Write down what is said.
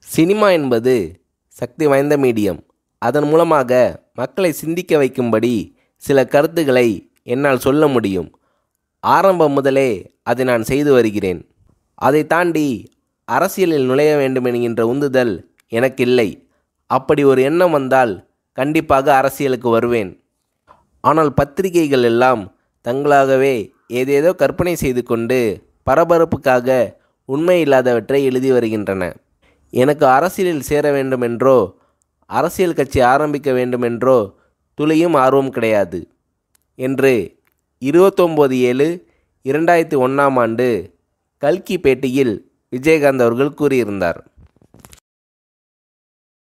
cinema என்பது சக்தி வாய்ந்த medium அதன் மூலமாக மக்களை சிந்திக்க வைக்கும்படி சில கருத்துக்களை என்னால் சொல்ல முடியும் ஆரம்பம் முதலே அதை நான் செய்து வருகிறேன் அதை தாண்டி அரசியலில் நுழைய வேண்டும் என்கின்ற உந்துதல் எனக்கு இல்லை அப்படி ஒரு எண்ணம் வந்தால் கண்டிப்பாக அரசியலுக்கு வருவேன் ஆனால் பத்திரிகைகள் எல்லாம் தங்களாகவே ஏதேதோ கற்பனை செய்து கொண்டு பரபரப்புக்காக உண்மை இல்லாதவற்றை எழுதி வருகின்றன எனக்கு அரசியலில் சேர வேண்டுமென்றோ அரசியல் கட்சி ஆரம்பிக்க வேண்டுமென்றோ துளியும் ஆர்வம் கிடையாது என்று இருபத்தொம்போது ஏழு இரண்டாயிரத்தி ஒன்றாம் ஆண்டு கல்கி பேட்டியில் விஜயகாந்த் அவர்கள் கூறியிருந்தார்